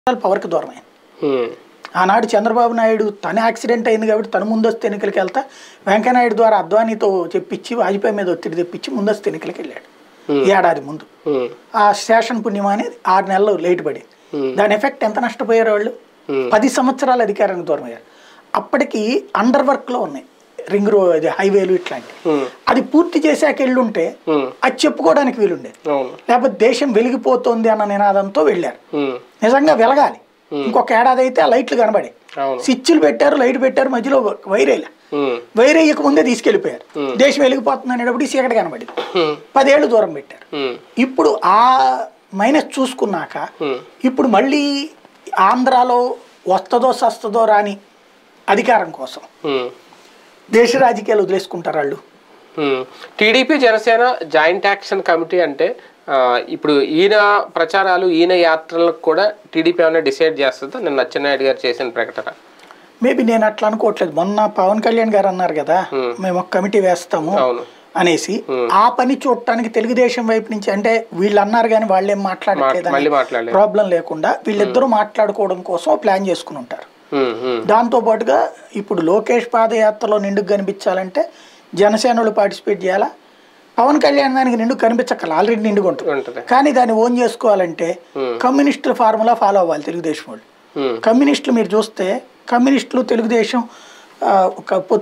పవర్కి దూరమైంది ఉమ్, ఆనాడు చంద్రబాబు నాయుడు తన యాక్సిడెంట్ అయింది కాబట్టి తను ముందస్తు ఎన్నికలకి వెళ్తా వెంకయ్యనాయుడు ద్వారా అద్వానీతో చెప్పించి వాజ్పేయి మీద ఒత్తిడి తెప్పించి ముందస్తు ఎన్నికలకి వెళ్ళాడు ఏడాది ముందు ఉమ్, ఆ స్టేషన్ పుణ్యం అనేది ఆరు నెలలు లేట్ పడింది Hmm. దాని ఎఫెక్ట్ ఎంత నష్టపోయారు వాళ్ళు Hmm. పది సంవత్సరాలు అధికారానికి దూరం అయ్యారు అప్పటికి అండర్ వర్క్లో ఉన్నాయి రింగ్ రోడ్ అది హైవేలు ఇట్లాంటి ఉమ్, అది పూర్తి చేశాక వెళ్ళుంటే ఉమ్, అది చెప్పుకోవడానికి వీలుండేది అవును లేకపోతే దేశం వెలిగిపోతుంది అన్న నినాదంతో వెళ్ళారు ఉమ్, నిజంగా వెలగాలి ఇంకొక ఏడాది అయితే ఆ లైట్లు కనబడే అవును స్విచ్లు పెట్టారు లైట్ పెట్టారు మధ్యలో వైరేలా ఉమ్, వైరేయక ముందే తీసుకెళ్ళిపోయారు దేశం వెలిగిపోతుంది అనేటప్పుడు ఈ చీకటి కనబడింది ఉమ్, పదేళ్ళు దూరం పెట్టారు ఉమ్, ఇప్పుడు ఆ మైనస్ చూసుకున్నాక ఉమ్, ఇప్పుడు మళ్ళీ ఆంధ్రాలో వస్తుందో సస్తుందో రాని అధికారం కోసం ఉమ్. దేశ రాజకీయాలు వదిలేసుకుంటారు వాళ్ళు మ్మ్. TDP Janasena joint action committee అంటే ఆ, ఇప్పుడు ఈయన ప్రచారాలు ఈయన యాత్రలకు కూడా టీడీపీ ఏమైనా డిసైడ్ చేస్తుందా నిన్న అచ్చెన్నాయుడు గారు చేసిన ప్రకటన మేబీ నేను అట్లా అనుకోవట్లేదు మొన్న పవన్ కళ్యాణ్ గారు అన్నారు కదా మేము ఒక కమిటీ వేస్తాము అవును అనేసి ఆ పని చూడటానికి తెలుగుదేశం వైపు నుంచి అంటే వీళ్ళు అన్నారు కానీ వాళ్ళేం మాట్లాడట్లేదు మళ్ళీ మాట్లాడలేదు ప్రాబ్లం లేకుండా వీళ్ళిద్దరూ మాట్లాడుకోవడం కోసం ప్లాన్ చేసుకుని ఉంటారు మ్మ్, మ్మ్, దాంతో పాటుగా ఇప్పుడు లోకేష్ పాదయాత్రలో నిండుకు కనిపించాలంటే జనసేనలు పార్టిసిపేట్ చేయాలా పవన్ కళ్యాణ్ దానికి నిండు కనిపించక్కల ఆల్రెడీ నిండుగా ఉంటుంది ఉంటుంది కానీ దాన్ని ఓన్ చేసుకోవాలంటే కమ్యూనిస్టుల ఫార్ములా ఫాలో అవ్వాలి తెలుగుదేశం వాళ్ళు మ్మ్, కమ్యూనిస్టులు మీరు చూస్తే కమ్యూనిస్టులు తెలుగుదేశం ఆ, ఒక